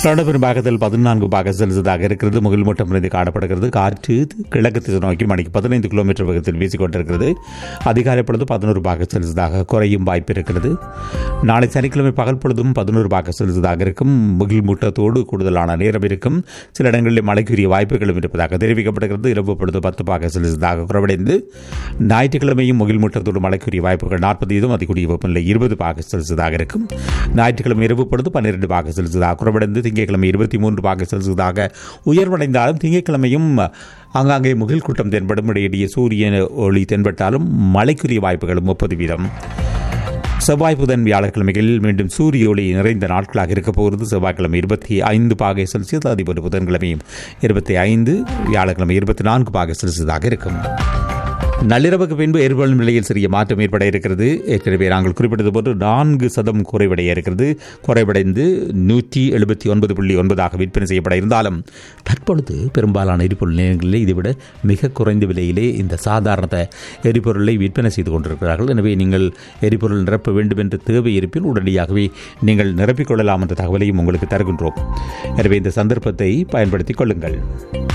லண்டபெரும் பாகத்தில் பதினான்கு பாக செலுத்ததாக இருக்கிறது முகில் மூட்டம் நிறைந்து காணப்படுகிறது காற்று கிழக்கு திசை நோக்கி மணிக்கு பதினைந்து கிலோமீட்டர் வேகத்தில் வீசிக்கொண்டிருக்கிறது அதிகாலை பொழுது பதினோரு பாக செலுத்ததாக குறையும் வாய்ப்பு இருக்கிறது நாளை சனிக்கிழமை பகல் பொழுதும் பதினோரு பாக செலுத்ததாக இருக்கும் முகில் மூட்டத்தோடு கூடுதலான நேரம் இருக்கும் சில இடங்களில் மழைக்குரிய வாய்ப்புகளும் இருப்பதாக தெரிவிக்கப்படுகிறது இரவு பொழுது பத்து பாக செலுத்ததாக குறைவடைந்து ஞாயிற்றுக்கிழமையும் முகில் மூட்டத்தோடு மழைக்குரிய வாய்ப்புகள் நாற்பது வீதம் அதிகூடிய வெப்பநிலை இருபது பாக செலுத்ததாக இருக்கும் ஞாயிற்றுக்கிழமை இரவு பொழுது பன்னிரண்டு பாக செலுத்ததாக குறைவடைந்து திங்கட்கிழமை இருபத்தி மூன்று பாக செலுத்ததாக உயர்வடைந்தாலும் திங்கட்கிழமையும் ஆங்காங்கே முகில் கூட்டம் தென்படும் இடையிடையே சூரியன் ஒளி தென்பட்டாலும் மழைக்குரிய வாய்ப்புகளும் முப்பது வீதம் செவ்வாய் புதன் வியாழக்கிழமைகளில் மீண்டும் சூரிய ஒளி நிறைந்த நாட்களாக இருக்க போகிறது செவ்வாய்க்கிழமை இருபத்தி ஐந்து பாகை செல்சியஸ் அதிபர் புதன்கிழமையும் இருபத்தி ஐந்து வியாழக்கிழமை இருபத்தி நான்கு பாகை செல்சியஸாக இருக்கும் நள்ளிரவுக்கு பின்பு எரிபொருள் விலையில் சிறிய மாற்றம் ஏற்பட இருக்கிறது ஏற்கனவே நாங்கள் குறிப்பிட்டது போன்று நான்கு சதம் குறைவடைய இருக்கிறது குறைவடைந்து நூற்றி எழுபத்தி ஒன்பது புள்ளி ஒன்பதாக விற்பனை செய்யப்பட இருந்தாலும் தற்பொழுது பெரும்பாலான எரிபொருள் நிலையங்களிலே இதைவிட மிக குறைந்த விலையிலே இந்த சாதாரண எரிபொருளை விற்பனை செய்து கொண்டிருக்கிறார்கள் எனவே நீங்கள் எரிபொருள் நிரப்ப வேண்டும் என்ற தேவை இருப்பின் உடனடியாகவே நீங்கள் நிரப்பிக் கொள்ளலாம் என்ற தகவலையும் உங்களுக்கு தருகின்றோம் எனவே இந்த சந்தர்ப்பத்தை பயன்படுத்திக் கொள்ளுங்கள்